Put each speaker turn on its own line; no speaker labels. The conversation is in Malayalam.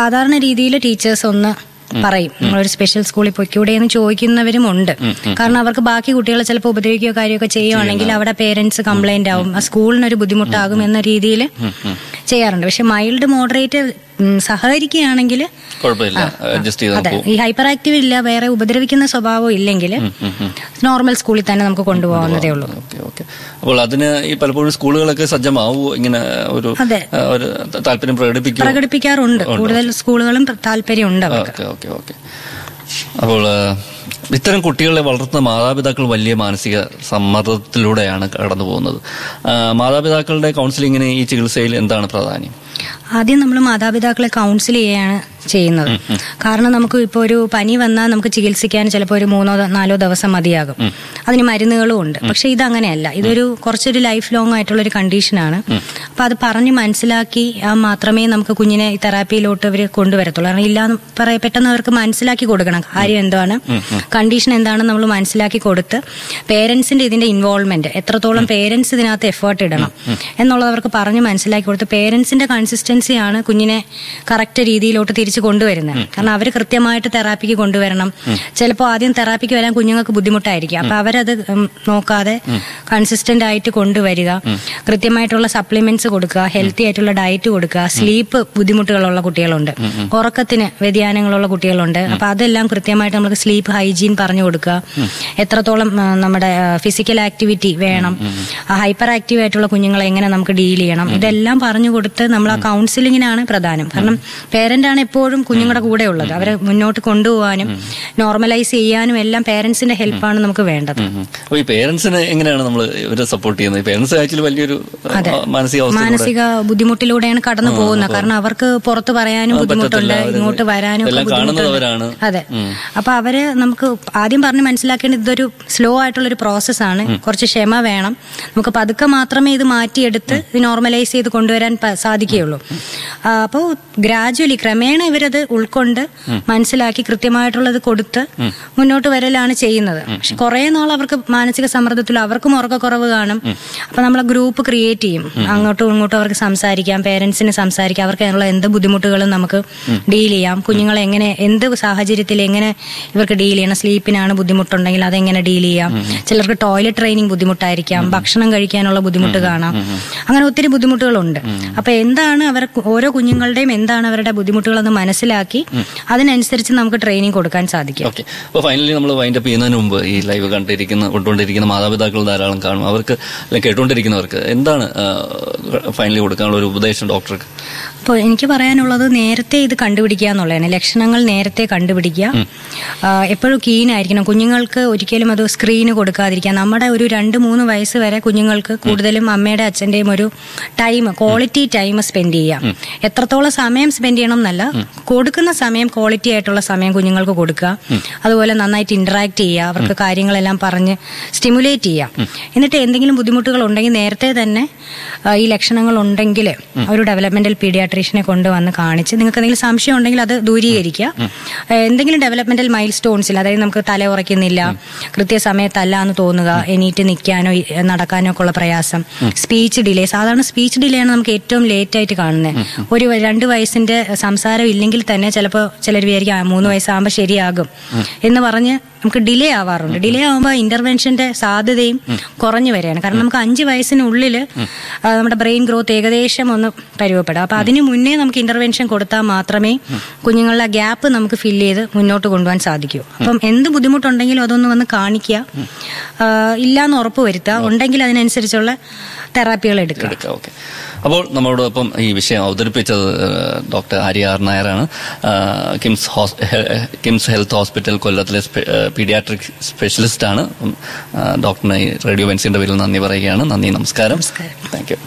സാധാരണ രീതിയിൽ ടീച്ചേഴ്സ് ഒന്ന് പറയും നിങ്ങളൊരു സ്പെഷ്യൽ സ്കൂളിൽ പൊയ്ക്കൂടെ എന്ന് ചോദിക്കുന്നവരും ഉണ്ട് കാരണം അവർക്ക് ബാക്കി കുട്ടികളെ ചിലപ്പോൾ ഉപദ്രവിക്കുകയോ കാര്യമൊക്കെ ചെയ്യുവാണെങ്കിൽ അവിടെ പേരൻസ് കംപ്ലൈന്റ് ആവും ആ സ്കൂളിനൊരു ബുദ്ധിമുട്ടാകും എന്ന രീതിയിൽ ചെയ്യാറുണ്ട് പക്ഷെ മൈൽഡ് മോഡറേറ്റ് സഹകരിക്കുകയാണെങ്കിൽ
കുഴപ്പമില്ല അഡ്ജസ്റ്റ് ചെയ്ത്
അതെ
പോകും
ഈ ഹൈപ്പർ ആക്റ്റീവ് ഇല്ല വേറെ ഉപദ്രവിക്കുന്ന സ്വഭാവം ഇല്ലെങ്കിൽ നോർമൽ സ്കൂളിൽ തന്നെ നമുക്ക് കൊണ്ടുപോകാവുന്നതേ ഉള്ളൂ
ഓക്കെ ഓക്കെ അപ്പോൾ അതിന് ഈ പലപ്പോഴും സ്കൂളുകളൊക്കെ സജ്ജമാവോ ഇങ്ങനെ ഒരു
അതെ.
ആ, ഒരു താല്പര്യം പ്രകടിപ്പിക്കുമോ
പ്രകടിപ്പിക്കാറുണ്ട് കൂടുതൽ സ്കൂളുകളും താല്പര്യമുണ്ട് അവർക്ക്
ഓക്കെ ഓക്കെ ഓക്കെ അപ്പോൾ ആ, ഇത്തരം കുട്ടികളെ വളർത്തുന്ന മാതാപിതാക്കൾ വലിയ മാനസിക സമ്മർദ്ദത്തിലൂടെയാണ് കടന്നു പോകുന്നത് ആ, മാതാപിതാക്കളുടെ കൗൺസിലിങ്ങിന് ഈ ചികിത്സയിൽ എന്താണ് പ്രാധാന്യം
ആദ്യം നമ്മൾ മാതാപിതാക്കളെ കൗൺസിൽ ചെയ്യാണ് ചെയ്യുന്നത് കാരണം നമുക്ക് ഇപ്പോൾ ഒരു പനി വന്നാൽ നമുക്ക് ചികിത്സിക്കാൻ ചിലപ്പോൾ ഒരു മൂന്നോ ദ- നാലോ ദിവസം മതിയാകും അതിന് മരുന്നുകളും ഉണ്ട് പക്ഷെ ഇതങ്ങനെയല്ല ഇതൊരു കുറച്ചൊരു ലൈഫ് ലോങ് ആയിട്ടുള്ള ഒരു കണ്ടീഷനാണ് അപ്പൊ അത് പറഞ്ഞ് മനസ്സിലാക്കി ആ മാത്രമേ നമുക്ക് കുഞ്ഞിനെ ഈ തെറാപ്പിയിലോട്ട് അവർ കൊണ്ടുവരത്തുള്ളൂ കാരണം ഇല്ലാന്ന് പറയാ പെട്ടെന്ന് അവർക്ക് മനസ്സിലാക്കി കൊടുക്കണം കാര്യം എന്താണ് കണ്ടീഷൻ എന്താണെന്ന് നമ്മൾ മനസ്സിലാക്കി കൊടുത്ത് പേരൻസിന്റെ ഇതിന്റെ ഇൻവോൾവ്മെന്റ് എത്രത്തോളം പേരൻസ് ഇതിനകത്ത് എഫേർട്ട് ഇടണം എന്നുള്ളത് അവർക്ക് പറഞ്ഞ് മനസ്സിലാക്കി കൊടുത്ത് പേരൻസിന്റെ കൺസിസ്റ്റൻസിയാണ് കുഞ്ഞിനെ കറക്റ്റ് രീതിയിലോട്ട് തിരിച്ചു കൊണ്ടുവരുന്നത് കാരണം അവർ കൃത്യമായിട്ട് തെറാപ്പിക്ക് കൊണ്ടുവരണം ചിലപ്പോൾ ആദ്യം തെറാപ്പിക്ക് വരാൻ കുഞ്ഞുങ്ങൾക്ക് ബുദ്ധിമുട്ടായിരിക്കും അപ്പൊ അവരത് ഉം, നോക്കാതെ കൺസിസ്റ്റന്റ് ആയിട്ട് കൊണ്ടുവരിക കൃത്യമായിട്ടുള്ള സപ്ലിമെന്റ്സ് കൊടുക്കുക ഹെൽത്തി ആയിട്ടുള്ള ഡയറ്റ് കൊടുക്കുക സ്ലീപ്പ് ബുദ്ധിമുട്ടുകളുള്ള കുട്ടികളുണ്ട് ഉറക്കത്തിന് വ്യതിയാനങ്ങളുള്ള കുട്ടികളുണ്ട് അപ്പൊ അതെല്ലാം കൃത്യമായിട്ട് നമുക്ക് സ്ലീപ്പ് ഹൈജീൻ പറഞ്ഞു കൊടുക്കുക എത്രത്തോളം ആ, നമ്മുടെ ഫിസിക്കൽ ആക്ടിവിറ്റി വേണം ഹൈപ്പർ ആക്റ്റീവ് ആയിട്ടുള്ള കുഞ്ഞുങ്ങളെ എങ്ങനെ നമുക്ക് ഡീൽ ചെയ്യണം ഇതെല്ലാം പറഞ്ഞു കൊടുത്ത് നമ്മൾ ആ കൗൺസിലിങ്ങിനാണ് പ്രധാനം കാരണം പേരന്റ് ആണ് എപ്പോഴും കുഞ്ഞുങ്ങളുടെ കൂടെ ഉള്ളത് അവരെ മുന്നോട്ട് കൊണ്ടുപോകാനും നോർമലൈസ് ചെയ്യാനും എല്ലാം പേരൻസിന്റെ ഹെൽപ്പാണ് നമുക്ക് വേണ്ടത്
അപ്പോൾ ഈ പേരൻസിന് എങ്ങനെയാണ് നമ്മൾ ഇവരെ സപ്പോർട്ട് ചെയ്യുന്നത് പേരൻസ് ആക്ച്വലി വലിയൊരു
അതെ.
മാനസിക അവസ്ഥ
മാനസിക ബുദ്ധിമുട്ടിലൂടെയാണ് കടന്നു പോകുന്നത് കാരണം അവർക്ക് പുറത്ത് പറയാനും
അത്
ബുദ്ധിമുട്ടുണ്ട്
പറ്റത്തില്ല. അവര്
ഇങ്ങോട്ട് വരാനും ഒക്കെ
എല്ലാം
ബുദ്ധിമുട്ടുണ്ട്.
കാണുന്നവരാണ്.
അതെ അപ്പൊ അവര് നമുക്ക് ആദ്യം പറഞ്ഞ് മനസ്സിലാക്കേണ്ടത് ഇതൊരു സ്ലോ ആയിട്ടുള്ള ഒരു പ്രോസസ്സാണ് കുറച്ച് ക്ഷമ വേണം നമുക്ക് പതുക്കെ മാത്രമേ ഇത് മാറ്റിയെടുത്ത് ഇത് നോർമലൈസ് ചെയ്ത് കൊണ്ടുവരാൻ പ- സാധിക്കുകയുള്ളൂ ആ, അപ്പോൾ ഗ്രാജുവലി ക്രമേണ ഇവരത് ഉൾക്കൊണ്ട് മനസ്സിലാക്കി കൃത്യമായിട്ടുള്ളത് കൊടുത്ത് മുന്നോട്ട് വരലാണ് ചെയ്യുന്നത് പക്ഷെ കുറെ നാൾ അവർക്ക് മാനസിക സമ്മർദ്ദത്തിൽ അവർക്കും ഉറക്കക്കുറവ് കാണും അപ്പൊ നമ്മൾ ഗ്രൂപ്പ് ക്രിയേറ്റ് ചെയ്യും അങ്ങോട്ടും ഇങ്ങോട്ടും അവർക്ക് സംസാരിക്കാം പേരൻസിന് സംസാരിക്കാം അവർക്ക് അതിനുള്ള എന്ത് ബുദ്ധിമുട്ടുകളും നമുക്ക് ഡീൽ ചെയ്യാം കുഞ്ഞുങ്ങളെ എങ്ങനെ എന്ത് സാഹചര്യത്തിൽ എങ്ങനെ ഇവർക്ക് ഡീൽ ചെയ്യണം സ്ലീപ്പിനാണ് ബുദ്ധിമുട്ടുണ്ടെങ്കിൽ അതെങ്ങനെ ഡീൽ ചെയ്യാം ചിലർക്ക് ടോയ്ലറ്റ് ട്രെയിനിങ് ബുദ്ധിമുട്ടായിരിക്കാം ഭക്ഷണം കഴിക്കാനുള്ള ബുദ്ധിമുട്ട് കാണാം അങ്ങനെ ഒത്തിരി ബുദ്ധിമുട്ടുകളുണ്ട് അപ്പൊ എന്താണ് അവർ ഓരോ കുഞ്ഞുങ്ങളുടെയും എന്താണ് അവരുടെ ബുദ്ധിമുട്ടുകളെന്ന് മനസ്സിലാക്കി അതിനനുസരിച്ച് നമുക്ക് ട്രെയിനിങ് കൊടുക്കാൻ സാധിക്കും
ഓക്കെ അപ്പോൾ ഫൈനലി നമ്മൾ വൈൻഡ് അപ്പ് ചെയ്യുന്നതിന് മുമ്പ് ഈ ലൈവ് കണ്ടിരിക്കുന്ന കൊണ്ടുകൊണ്ടിരിക്കുന്ന മാതാപിതാക്കൾ ധാരാളം കാണും അവർക്ക് അല്ലെങ്കിൽ കേട്ടുകൊണ്ടിരിക്കുന്നവർക്ക് എന്താണ് ഫൈനലി കൊടുക്കാനുള്ള ഒരു ഉപദേശം ഡോക്ടർക്ക്
അപ്പോൾ എനിക്ക് പറയാനുള്ളത് നേരത്തെ ഇത് കണ്ടുപിടിക്കുക എന്നുള്ളതാണ് ലക്ഷണങ്ങൾ നേരത്തെ കണ്ടുപിടിക്കുക ആ, എപ്പോഴും കീനായിരിക്കണം കുഞ്ഞുങ്ങൾക്ക് ഒരിക്കലും അത് സ്ക്രീന് കൊടുക്കാതിരിക്കുക നമ്മുടെ ഒരു രണ്ട് മൂന്ന് വയസ്സ് വരെ കുഞ്ഞുങ്ങൾക്ക് കൂടുതലും അമ്മയുടെ അച്ഛൻ്റെയും ഒരു ടൈം ക്വാളിറ്റി ടൈം സ്പെൻഡ് ചെയ്യാം എത്രത്തോളം സമയം സ്പെൻഡ് ചെയ്യണം എന്നല്ല കൊടുക്കുന്ന സമയം ക്വാളിറ്റി ആയിട്ടുള്ള സമയം കുഞ്ഞുങ്ങൾക്ക് കൊടുക്കുക അതുപോലെ നന്നായിട്ട് ഇന്ററാക്ട് ചെയ്യുക അവർക്ക് കാര്യങ്ങളെല്ലാം പറഞ്ഞ് സ്റ്റിമുലേറ്റ് ചെയ്യുക എന്നിട്ട് എന്തെങ്കിലും ബുദ്ധിമുട്ടുകൾ ഉണ്ടെങ്കിൽ നേരത്തെ തന്നെ ആ, ഈ ലക്ഷണങ്ങൾ ഉണ്ടെങ്കിൽ ഒരു ഡെവലപ്മെന്റൽ പീഡിയാട്രീഷനെ കൊണ്ടുവന്ന് കാണിച്ച് നിങ്ങൾക്ക് എന്തെങ്കിലും സംശയം ഉണ്ടെങ്കിൽ അത് ദൂരീകരിക്കുക ആ, എന്തെങ്കിലും ഡെവലപ്മെന്റൽ മൈൽ സ്റ്റോൺസിൽ അതായത് നമുക്ക് തല ഉറയ്ക്കുന്നില്ല കൃത്യസമയത്തല്ല എന്ന് തോന്നുക എണീറ്റ് നിൽക്കാനോ ഇ- നടക്കാനോ ഒക്കെ ഉള്ള പ്രയാസം സ്പീച്ച് ഡിലേ സാധാരണ സ്പീച്ച് ഡിലേ ആണ് നമുക്ക് ഏറ്റവും ലേറ്റ് ആയിട്ട് കാണുന്നത് ഒരു രണ്ട് വയസ്സിന്റെ സംസാരം ഇല്ലെങ്കിൽ തന്നെ ചിലപ്പോൾ ചിലർ വിചാരിക്കും "ആ, മൂന്ന് വയസ്സാകുമ്പോൾ ശരിയാകും എന്ന് പറഞ്ഞ് നമുക്ക് ഡിലേ ആവാറുണ്ട് ഡിലേ ആകുമ്പോൾ ഇന്റർവെൻഷന്റെ സാധ്യതയും കുറഞ്ഞു വരികയാണ് കാരണം നമുക്ക് അഞ്ച് വയസ്സിനുള്ളിൽ ആ, നമ്മുടെ ബ്രെയിൻ ഗ്രോത്ത് ഏകദേശം ഒന്ന് പരുവപ്പെടാം അപ്പൊ അതിന് മുന്നേ നമുക്ക് ഇന്റർവെൻഷൻ കൊടുത്താൽ മാത്രമേ കുഞ്ഞുങ്ങളുടെ ഗ്യാപ്പ് നമുക്ക് ഫില്ല് ചെയ്ത് മുന്നോട്ട് കൊണ്ടുപോകാൻ സാധിക്കൂ അപ്പം എന്ത് ബുദ്ധിമുട്ടുണ്ടെങ്കിലും അതൊന്ന് വന്ന് കാണിക്കുക ആ, ഇല്ലാന്ന് ഉറപ്പ് വരുത്തുക ഉണ്ടെങ്കിൽ അതിനനുസരിച്ചുള്ള തെറാപ്പികൾ എടുക്കുക
എടുക്കാം ഓക്കെ അപ്പോൾ നമ്മളോടൊപ്പം ഈ വിഷയം അവതരിപ്പിച്ചത് ഏഹ്, ഡോക്ടർ ആര്യ ആർ നായരാണ് ആഹ്, കിംസ് ഹോസ്- ഹെ- കിംസ് ഹെൽത്ത് ഹോസ്പിറ്റൽ കൊല്ലത്തിലെ സ്പെ- ഏഹ്, പീഡിയാട്രിക് സ്പെഷ്യലിസ്റ്റ് ആണ് അപ്പം, ആഹ്, ഡോക്ടറിന് ഈ റേഡിയോ വെൻസിന്റെ പേരിൽ നന്ദി പറയുകയാണ് നന്ദി നമസ്കാരം
നമസ്കാരം.
Thank you